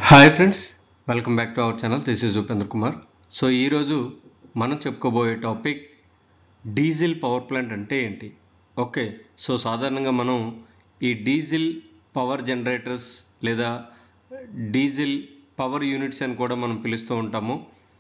hi friends welcome back to our channel this is Upendra Kumar so ఈరోజు మనం చెప్పుకోబోయే topic diesel power plant అంటే ఏంటి ఓకే సో సాధారణంగా మనం ఈ డీజిల్ పవర్ జనరేటర్స్ లేదా డీజిల్ పవర్ యూనిట్స్ అని కూడా మనం పిలుస్తూ ఉంటాము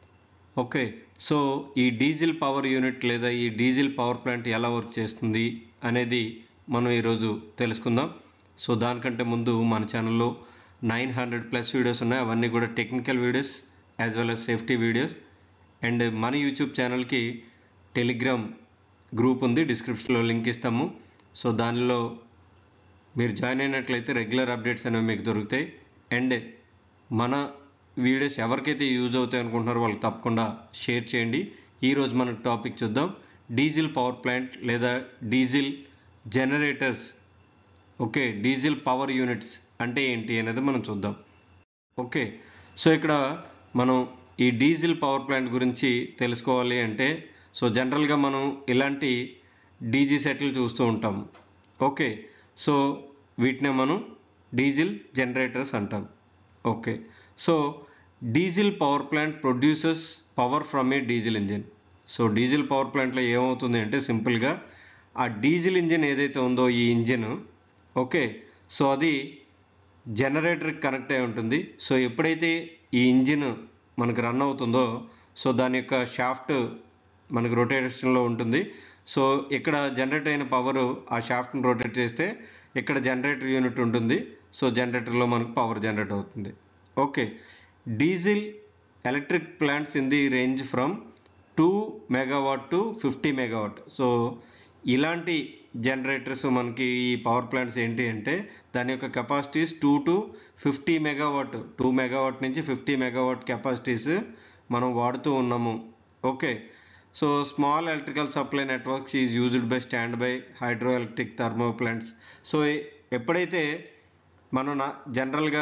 ఓకే సో ఈ డీజిల్ పవర్ యూనిట్ లేదా ఈ డీజిల్ పవర్ ప్లాంట్ ఎలా వర్క్ చేస్తుంది అనేది మనం ఈరోజు తెలుసుకుందాం సో దానికంటే ముందు మన ఛానల్లో నైన్ హండ్రెడ్ ప్లస్ వీడియోస్ ఉన్నాయి అవన్నీ కూడా technical videos as well as safety videos and మన యూట్యూబ్ ఛానల్కి టెలిగ్రామ్ గ్రూప్ ఉంది డిస్క్రిప్షన్లో లింక్ ఇస్తాము సో దానిలో మీరు జాయిన్ అయినట్లయితే రెగ్యులర్ అప్డేట్స్ అనేవి మీకు దొరుకుతాయి అండ్ మన వీడియోస్ ఎవరికైతే యూజ్ అవుతాయి అనుకుంటున్నారో వాళ్ళకి తప్పకుండా షేర్ చేయండి ఈరోజు మన టాపిక్ చూద్దాం డీజిల్ పవర్ ప్లాంట్ లేదా diesel generators okay diesel power units అంటే ఏంటి అనేది మనం చూద్దాం ఓకే సో ఇక్కడ మనం ఈ డీజిల్ పవర్ ప్లాంట్ గురించి తెలుసుకోవాలి అంటే సో జనరల్గా మనం ఇలాంటి డీజీ సెట్లు చూస్తూ ఉంటాం ఓకే సో వీటినే మనం డీజిల్ జనరేటర్స్ అంటాం okay so diesel power plant producers power from a diesel engine so diesel power ప్లాంట్లో ఏమవుతుంది అంటే సింపుల్గా ఆ డీజిల్ ఇంజిన్ ఏదైతే ఉందో ఈ ఇంజిన్ ఓకే సో అది జనరేటర్కి కనెక్ట్ అయి ఉంటుంది సో ఎప్పుడైతే ఈ ఇంజిన్ మనకు రన్ అవుతుందో సో దాని యొక్క షాఫ్ట్ మనకు రొటేషన్లో ఉంటుంది సో ఇక్కడ జనరేట్ అయిన పవర్ ఆ షాఫ్ట్ని రొటేట్ చేస్తే ఇక్కడ జనరేటర్ యూనిట్ ఉంటుంది సో జనరేటర్లో మనకు పవర్ జనరేట్ అవుతుంది okay diesel electric plants in the range from two megawatt to fifty megawatt so ఇలాంటి జనరేటర్స్ మనకి ఈ పవర్ ప్లాంట్స్ ఏంటి అంటే దాని యొక్క capacities two to fifty megawatt two megawatt నుంచి ఫిఫ్టీ మెగావాట్ కెపాసిటీస్ మనం వాడుతూ ఉన్నాము okay so small electrical supply networks is used by stand by hydro electric thermo plants so ఎప్పుడైతే మనం నా జనరల్గా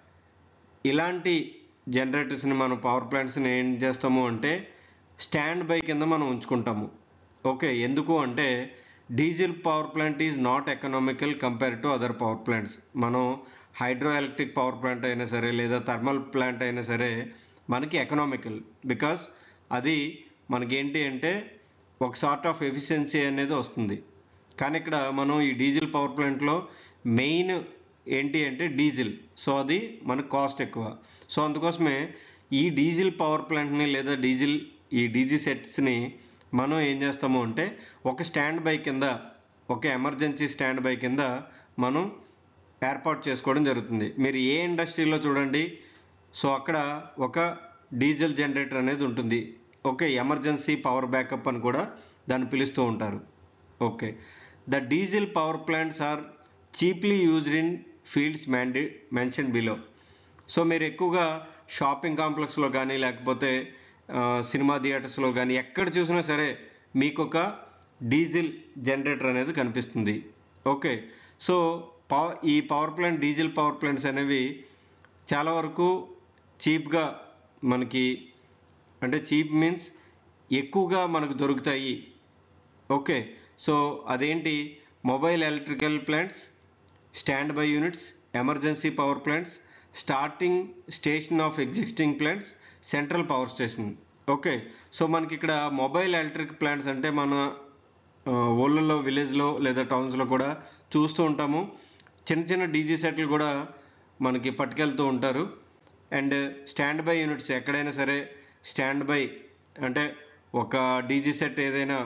ఇలాంటి జనరేటర్స్ని మనం పవర్ ప్లాంట్స్ని ఏం చేస్తాము అంటే స్టాండ్ బై కింద మనం ఉంచుకుంటాము ఓకే ఎందుకు అంటే diesel power plant is not economical compare to other power plants మనం హైడ్రో ఎలక్ట్రిక్ పవర్ ప్లాంట్ అయినా సరే లేదా థర్మల్ ప్లాంట్ అయినా సరే మనకి ఎకనామికల్ బికాస్ అది మనకేంటి అంటే ఒక సార్ట్ ఆఫ్ ఎఫిషియన్సీ అనేది వస్తుంది కానీ ఇక్కడ మనం ఈ డీజిల్ పవర్ ప్లాంట్లో మెయిన్ ఏంటి అంటే డీజిల్ సో అది మనకు కాస్ట్ ఎక్కువ సో అందుకోసమే ఈ డీజిల్ పవర్ ప్లాంట్ని లేదా డీజిల్ ఈ డీజీ సెట్స్ని మనం ఏం చేస్తాము అంటే ఒక స్టాండ్ బై కింద ఒక ఎమర్జెన్సీ స్టాండ్ బై కింద మనం ఏర్పాటు చేసుకోవడం జరుగుతుంది మీరు ఏ ఇండస్ట్రీలో చూడండి సో అక్కడ ఒక డీజిల్ జనరేటర్ అనేది ఉంటుంది ఓకే ఎమర్జెన్సీ పవర్ బ్యాకప్ అని కూడా దాన్ని పిలుస్తూ ఉంటారు okay the diesel power plants are cheaply used in fields many mention below so మీరు ఎక్కువగా షాపింగ్ కాంప్లెక్స్లో కానీ లేకపోతే సినిమా థియేటర్స్లో కానీ ఎక్కడ చూసినా సరే మీకు ఒక డీజిల్ జనరేటర్ అనేది కనిపిస్తుంది ఓకే సో పవర్ ఈ power plant diesel power plants అనేవి చాలా వరకు చీప్గా మనకి అంటే చీప్ మీన్స్ ఎక్కువగా మనకు దొరుకుతాయి ఓకే సో అదేంటి mobile electrical plants stand by units emergency power plants starting station of existing plants central power station okay so మనకి ఇక్కడ మొబైల్ ఎలక్ట్రిక్ ప్లాంట్స్ అంటే మన ఊళ్ళల్లో విలేజ్లో లేదా టౌన్స్లో కూడా చూస్తూ ఉంటాము చిన్న చిన్న డీజీ సెట్లు కూడా మనకి పట్టుకెళ్తూ ఉంటారు అండ్ స్టాండ్ బై యూనిట్స్ ఎక్కడైనా సరే స్టాండ్ బై అంటే ఒక డీజీ సెట్ ఏదైనా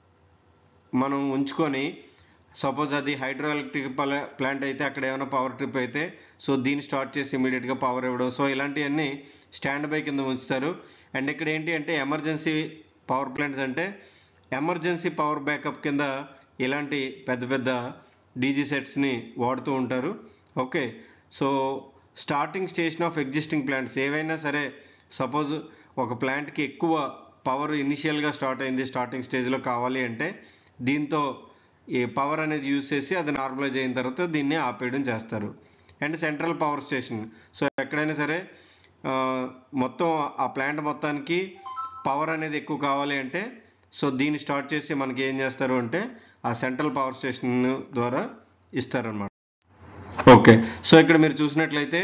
మనం ఉంచుకొని సపోజ్ అది హైడ్రో ఎలక్ట్రిక్ ప్లాంట్ అయితే అక్కడ ఏమైనా పవర్ ట్రిప్ అయితే సో దీన్ని స్టార్ట్ చేసి ఇమీడియట్గా పవర్ ఇవ్వడం సో ఇలాంటివన్నీ స్టాండ్ బై కింద ఉంచుతారు అండ్ ఇక్కడ ఏంటి అంటే ఎమర్జెన్సీ పవర్ ప్లాంట్స్ అంటే ఎమర్జెన్సీ పవర్ బ్యాకప్ కింద ఇలాంటి పెద్ద పెద్ద డీజీ సెట్స్ని వాడుతూ ఉంటారు okay so starting station of existing plants ఏవైనా సరే సపోజ్ ఒక ప్లాంట్కి ఎక్కువ పవర్ ఇనిషియల్గా స్టార్ట్ అయింది స్టార్టింగ్ స్టేజ్లో కావాలి అంటే దీంతో ఈ పవర్ అనేది యూజ్ చేసి అది నార్మలైజ్ అయిన తర్వాత దీన్ని ఆపేయడం చేస్తారు and central power station so ఎక్కడైనా సరే మొత్తం ఆ ప్లాంట్ మొత్తానికి పవర్ అనేది ఎక్కువ కావాలి అంటే సో దీన్ని స్టార్ట్ చేసి మనకి ఏం చేస్తారు అంటే ఆ సెంట్రల్ పవర్ స్టేషన్ ద్వారా ఇస్తారనమాట ఓకే సో ఇక్కడ మీరు చూసినట్లయితే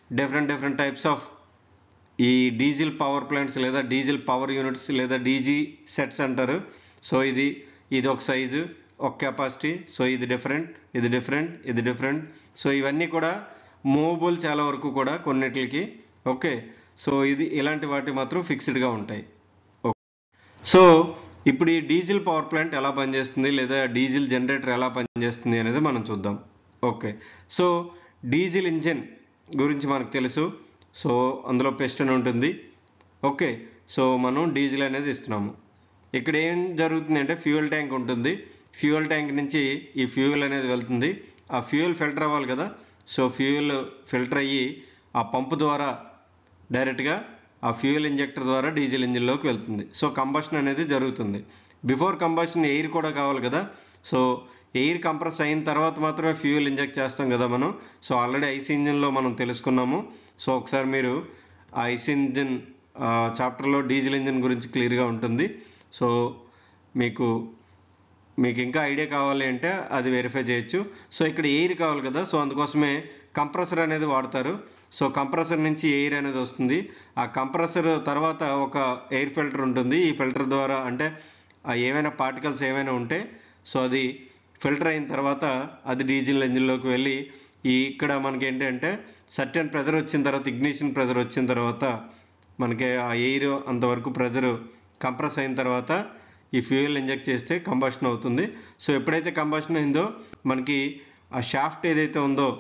డిఫరెంట్ డిఫరెంట్ టైప్స్ ఆఫ్ ఈ డీజిల్ పవర్ ప్లాంట్స్ లేదా డీజిల్ పవర్ యూనిట్స్ లేదా డీజీ సెట్స్ అంటారు సో ఇది ఇది ఒక సైజు ఒక కెపాసిటీ సో ఇది డిఫరెంట్ ఇది డిఫరెంట్ ఇది డిఫరెంట్ సో ఇవన్నీ కూడా మూవబుల్ చాలా వరకు కూడా కొన్నిటికి ఓకే సో ఇది ఇలాంటి వాటి మాత్రం ఫిక్స్డ్గా ఉంటాయి ఓకే సో ఇప్పుడు ఈ డీజిల్ పవర్ ప్లాంట్ ఎలా పనిచేస్తుంది లేదా డీజిల్ జనరేటర్ ఎలా పనిచేస్తుంది అనేది మనం చూద్దాం ఓకే సో డీజిల్ ఇంజిన్ గురించి మనకు తెలుసు సో అందులో పిస్టన్ ఉంటుంది ఓకే సో మనం డీజిల్ అనేది ఇస్తున్నాము ఇక్కడ ఏం జరుగుతుంది అంటే ఫ్యూయల్ ట్యాంక్ ఉంటుంది ఫ్యూయల్ ట్యాంక్ నుంచి ఈ ఫ్యూయల్ అనేది వెళ్తుంది ఆ ఫ్యూయల్ ఫిల్టర్ అవ్వాలి కదా సో ఫ్యూయల్ ఫిల్టర్ అయ్యి ఆ పంపు ద్వారా డైరెక్ట్గా ఆ ఫ్యూయల్ ఇంజెక్టర్ ద్వారా డీజిల్ ఇంజిన్లోకి వెళ్తుంది సో కంబషన్ అనేది జరుగుతుంది బిఫోర్ కంబషన్ ఎయిర్ కూడా కావాలి కదా సో ఎయిర్ కంప్రెస్ అయిన తర్వాత మాత్రమే ఫ్యూయల్ ఇంజెక్ట్ చేస్తాం కదా మనం సో ఆల్రెడీ ఐసీ ఇంజిన్లో మనం తెలుసుకున్నాము సో ఒకసారి మీరు ఆ ఐసీ ఇంజిన్ చాప్టర్లో డీజిల్ ఇంజిన్ గురించి క్లియర్గా ఉంటుంది సో మీకు మీకు ఇంకా ఐడియా కావాలి అంటే అది వెరిఫై చేయొచ్చు సో ఇక్కడ ఎయిర్ కావాలి కదా సో అందుకోసమే కంప్రెసర్ అనేది వాడతారు సో కంప్రెసర్ నుంచి ఎయిర్ అనేది వస్తుంది ఆ కంప్రెసర్ తర్వాత ఒక ఎయిర్ ఫిల్టర్ ఉంటుంది ఈ ఫిల్టర్ ద్వారా అంటే ఆ ఏవైనా పార్టికల్స్ ఏమైనా ఉంటే సో అది ఫిల్టర్ అయిన తర్వాత అది డీజిల్ ఇంజిన్లోకి వెళ్ళి ఈ ఇక్కడ మనకి ఏంటంటే సర్టెన్ ప్రెజర్ వచ్చిన తర్వాత ఇగ్నిషన్ ప్రెజర్ వచ్చిన తర్వాత మనకి ఆ ఎయిర్ అంతవరకు ప్రెజర్ కంప్రెస్ అయిన తర్వాత ఈ ఫ్యూయల్ ఇంజెక్ట్ చేస్తే కంబషన్ అవుతుంది సో ఎప్పుడైతే కంబషన్ అయిందో మనకి ఆ షాఫ్ట్ ఏదైతే ఉందో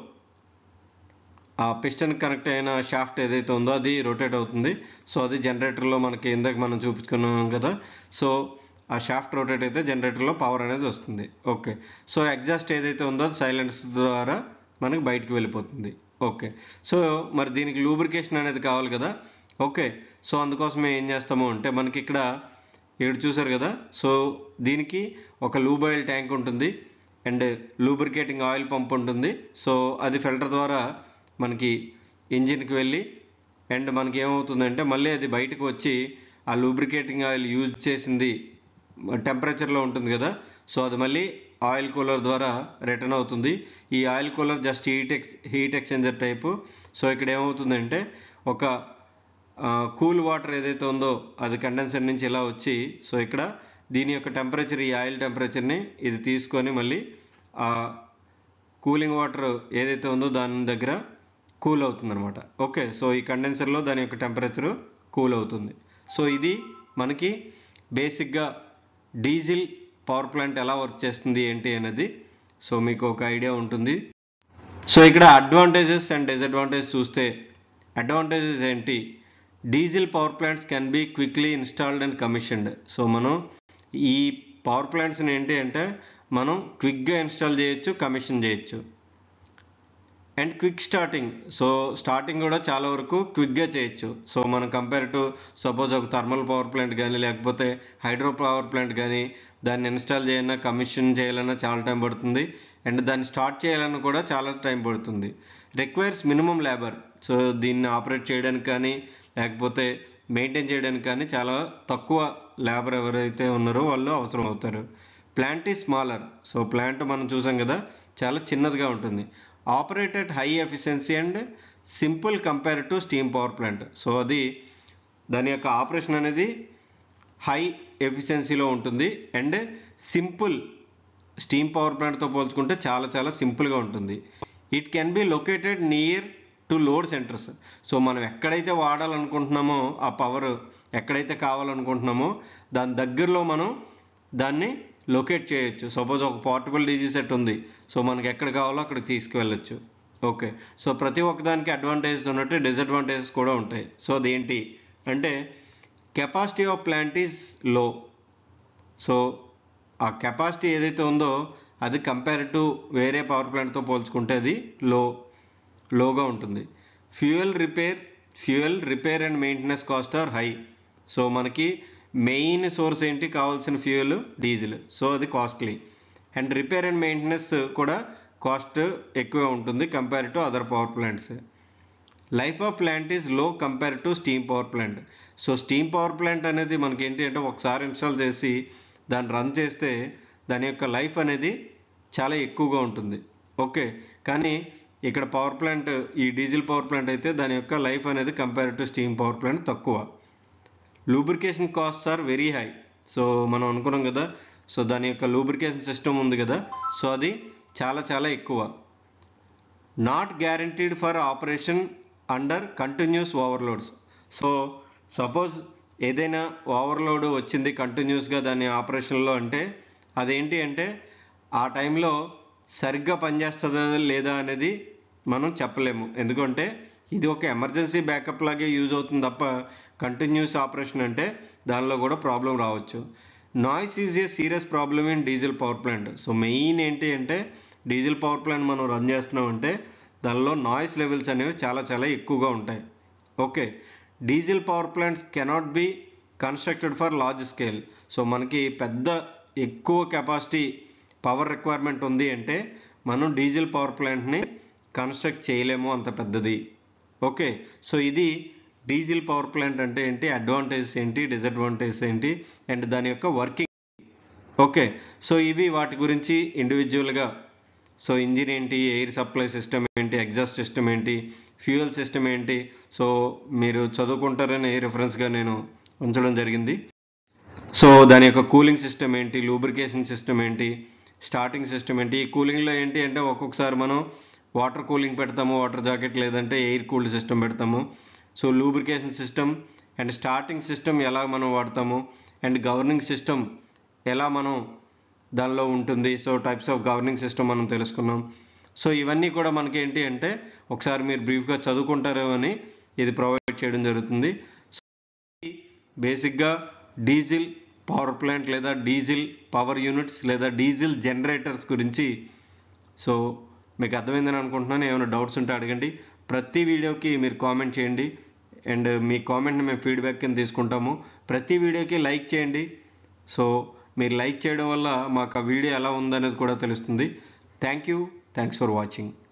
ఆ పిస్టన్ కనెక్ట్ అయిన షాఫ్ట్ ఏదైతే ఉందో అది రొటేట్ అవుతుంది సో అది జనరేటర్లో మనకి ఇందాక మనం చూపించుకున్నాం కదా సో ఆ షాఫ్ట్ రొటేట్ అయితే జనరేటర్లో పవర్ అనేది వస్తుంది ఓకే సో ఎగ్జాస్ట్ ఏదైతే ఉందో అది సైలెన్స్ ద్వారా మనకి బయటికి వెళ్ళిపోతుంది ఓకే సో మరి దీనికి లూబ్రికేషన్ అనేది కావాలి కదా ఓకే సో అందుకోసమే ఏం చేస్తాము అంటే మనకి ఇక్కడ ఇక్కడ చూసారు కదా సో దీనికి ఒక లూబ్ ఆయిల్ ట్యాంక్ ఉంటుంది అండ్ లూబ్రికేటింగ్ ఆయిల్ పంప్ ఉంటుంది సో అది ఫిల్టర్ ద్వారా మనకి ఇంజిన్కి వెళ్ళి అండ్ మనకి ఏమవుతుందంటే మళ్ళీ అది బయటకు వచ్చి ఆ లూబ్రికేటింగ్ ఆయిల్ యూజ్ చేసింది టెంపరేచర్లో ఉంటుంది కదా సో అది మళ్ళీ ఆయిల్ కూలర్ ద్వారా రిటర్న్ అవుతుంది ఈ oil cooler just heat ex heat exchanger type so ఇక్కడ ఏమవుతుందంటే ఒక కూల్ వాటర్ ఏదైతే ఉందో అది కండెన్సర్ నుంచి ఇలా వచ్చి సో ఇక్కడ దీని యొక్క టెంపరేచర్ ఈ ఆయిల్ టెంపరేచర్ని ఇది తీసుకొని మళ్ళీ ఆ కూలింగ్ వాటర్ ఏదైతే ఉందో దాని దగ్గర కూల్ అవుతుంది అనమాట ఓకే సో ఈ కండెన్సర్లో దాని యొక్క టెంపరేచర్ కూల్ అవుతుంది సో ఇది మనకి బేసిక్గా డీజిల్ పవర్ ప్లాంట్ ఎలా వర్క్ చేస్తుంది ఏంటి అనేది సో మీకు ఒక ఐడియా ఉంటుంది సో ఇక్కడ అడ్వాంటేజెస్ అండ్ డిసడ్వాంటేజ్ చూస్తే అడ్వాంటేజెస్ ఏంటి diesel power plants can be quickly installed and commissioned so మనం ఈ పవర్ ప్లాంట్స్ని ఏంటి అంటే మనం క్విక్గా ఇన్స్టాల్ చేయొచ్చు కమిషన్ చేయొచ్చు and quick starting so starting కూడా చాలా వరకు క్విక్గా చేయొచ్చు సో మనం కంపేర్ టు సపోజ్ ఒక థర్మల్ పవర్ ప్లాంట్ కానీ లేకపోతే హైడ్రో పవర్ ప్లాంట్ కానీ దాన్ని ఇన్స్టాల్ చేయాలన్నా కమిషన్ చేయాలన్నా చాలా టైం పడుతుంది అండ్ దాన్ని స్టార్ట్ చేయాలన్నా కూడా చాలా టైం పడుతుంది రిక్వైర్స్ మినిమం లేబర్ సో దీన్ని ఆపరేట్ చేయడానికి కానీ లేకపోతే మెయింటైన్ చేయడానికి కానీ చాలా తక్కువ లేబర్ ఎవరైతే ఉన్నారో వాళ్ళు అవసరం అవుతారు ప్లాంట్ ఈ స్మాలర్ సో ప్లాంట్ మనం చూసాం కదా చాలా చిన్నదిగా ఉంటుంది operated high efficiency and simple compare to steam power plant so అది దాని యొక్క ఆపరేషన్ అనేది హై ఎఫిషియన్సీలో ఉంటుంది అండ్ సింపుల్ స్టీమ్ పవర్ ప్లాంట్తో పోల్చుకుంటే చాలా చాలా సింపుల్గా ఉంటుంది it can be located near to load centres so మనం ఎక్కడైతే వాడాలనుకుంటున్నామో ఆ పవర్ ఎక్కడైతే కావాలనుకుంటున్నామో దాని దగ్గరలో మనం దాన్ని లొకేట్ చేయొచ్చు సపోజ్ ఒక పోర్టబుల్ డీజీ సెట్ ఉంది సో మనకి ఎక్కడ కావాలో అక్కడికి తీసుకువెళ్ళొచ్చు ఓకే సో ప్రతి ఒక్కదానికి అడ్వాంటేజెస్ ఉన్నట్టు డిసడ్వాంటేజెస్ కూడా ఉంటాయి సో అదేంటి అంటే capacity of plant is low so ఆ కెపాసిటీ ఏదైతే ఉందో అది కంపేర్ టు వేరే పవర్ ప్లాంట్తో పోల్చుకుంటే అది లో లోగా ఉంటుంది fuel repair fuel repair and maintenance cost are high so మనకి మెయిన్ సోర్స్ ఏంటి కావాల్సిన ఫ్యూయల్ డీజిల్ సో అది costly and repair and maintenance కూడా కాస్ట్ ఎక్కువ ఉంటుంది compare to other power plants life of plant is low compare to steam power plant so steam power plant అనేది మనకి ఏంటి అంటే ఒకసారి ఇన్స్టాల్ చేసి దాన్ని రన్ చేస్తే దాని యొక్క లైఫ్ అనేది చాలా ఎక్కువగా ఉంటుంది ఓకే కానీ ఇక్కడ పవర్ ప్లాంట్ ఈ డీజిల్ పవర్ ప్లాంట్ అయితే దాని యొక్క లైఫ్ అనేది compare to steam power plant తక్కువ lubrication cost are very high so మనం అనుకున్నాం కదా సో దాని యొక్క లూబ్రికేషన్ సిస్టమ్ ఉంది కదా సో అది చాలా చాలా ఎక్కువ not guaranteed for operation under continuous overloads so suppose ఏదైనా ఓవర్లోడ్ వచ్చింది కంటిన్యూస్గా దాని ఆపరేషన్లో అంటే అదేంటి అంటే ఆ టైంలో సరిగ్గా పనిచేస్తుందా లేదా అనేది మనం చెప్పలేము ఎందుకంటే ఇది ఒక ఎమర్జెన్సీ బ్యాకప్ లాగే యూజ్ అవుతుంది తప్ప కంటిన్యూస్ ఆపరేషన్ అంటే దానిలో కూడా ప్రాబ్లం రావచ్చు noise is a serious problem in diesel power plant so main ఏంటి అంటే డీజిల్ పవర్ ప్లాంట్ మనం రన్ చేస్తున్నామంటే దానిలో నాయిస్ లెవెల్స్ అనేవి చాలా చాలా ఎక్కువగా ఉంటాయి okay diesel power plants cannot be constructed for large scale so మనకి పెద్ద ఎక్కువ కెపాసిటీ పవర్ రిక్వైర్మెంట్ ఉంది అంటే మనం డీజిల్ పవర్ ప్లాంట్ని కన్స్ట్రక్ట్ చేయలేము అంత పెద్దది ఓకే సో ఇది డీజిల్ పవర్ ప్లాంట్ అంటే ఏంటి అడ్వాంటేజెస్ ఏంటి డిసడ్వాంటేజెస్ ఏంటి అండ్ దాని యొక్క వర్కింగ్ ఓకే సో ఇవి వాటి గురించి ఇండివిజువల్గా సో ఇంజిన్ ఏంటి ఎయిర్ సప్లై సిస్టమ్ ఏంటి ఎగ్జాస్ట్ సిస్టమ్ ఏంటి ఫ్యూయల్ సిస్టమ్ ఏంటి సో మీరు చదువుకుంటారని రిఫరెన్స్గా నేను ఉంచడం జరిగింది సో దాని యొక్క కూలింగ్ సిస్టమ్ ఏంటి లూబ్రికేషన్ సిస్టమ్ ఏంటి స్టార్టింగ్ సిస్టమ్ ఏంటి ఈ కూలింగ్లో ఏంటి అంటే ఒక్కొక్కసారి మనం వాటర్ కూలింగ్ పెడతాము వాటర్ జాకెట్ లేదంటే ఎయిర్ కూల్డ్ సిస్టమ్ పెడతాము so lubrication system and starting system ఎలా మనం వాడతాము అండ్ గవర్నింగ్ సిస్టమ్ ఎలా మనం దానిలో ఉంటుంది so types of governing system మనం తెలుసుకున్నాం సో ఇవన్నీ కూడా మనకి ఏంటి అంటే ఒకసారి మీరు బ్రీఫ్గా చదువుకుంటారో అని ఇది ప్రొవైడ్ చేయడం జరుగుతుంది సో బేసిక్గా డీజిల్ పవర్ ప్లాంట్ లేదా డీజిల్ పవర్ యూనిట్స్ లేదా డీజిల్ జనరేటర్స్ గురించి సో మీకు అర్థమైందని అనుకుంటున్నాను ఏమైనా డౌట్స్ ఉంటే అడగండి ప్రతి వీడియోకి మీరు కామెంట్ చేయండి అండ్ మీ కామెంట్ని మేము ఫీడ్బ్యాక్ కింద తీసుకుంటాము ప్రతి వీడియోకి లైక్ చేయండి సో మీరు లైక్ చేయడం వల్ల మాకు ఆ వీడియో ఎలా ఉందనేది కూడా తెలుస్తుంది thank you thanks for watching